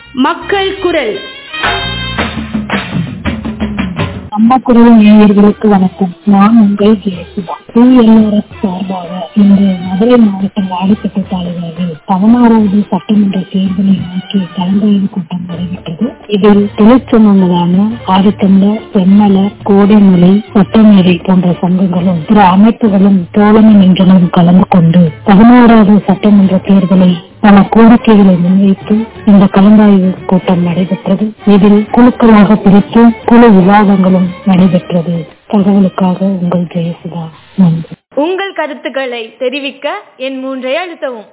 மக்கள் குரல் அம்மா குரல் நேயர்களுக்கு வணக்கம் நான் உங்கள் ஜெயசுதா டிஎல்ஆர்எஸ் சார்பாக இன்று மதுரை மாவட்டம் வாடிப்பட்டு தாலுகாவில் பதினாறாவது சட்டமன்ற தேர்தலை நோக்கி கலந்தாய்வு கூட்டம் நடைபெற்றது இதில் தொழிற்சங்கங்களான ஆதித்தமிழர் செம்மலர் கோடைமலை சட்டமேடை போன்ற சங்கங்களும் பிற அமைப்புகளும் தோழமை நின்றனும் கலந்து கொண்டு பதினாறாவது சட்டமன்ற தேர்தலை பல கோரிக்கைகளை முன்வைத்து இந்த கலந்தாய்வு கூட்டம் நடைபெற்றது இதில் குழுக்களாக பிரித்து குழு விவாதங்களும் நடைபெற்றது தகவலுக்காக உங்கள் ஜெயசுதா நன்றி உங்கள் கருத்துக்களை தெரிவிக்க என் மூன்றை அழுத்தவும்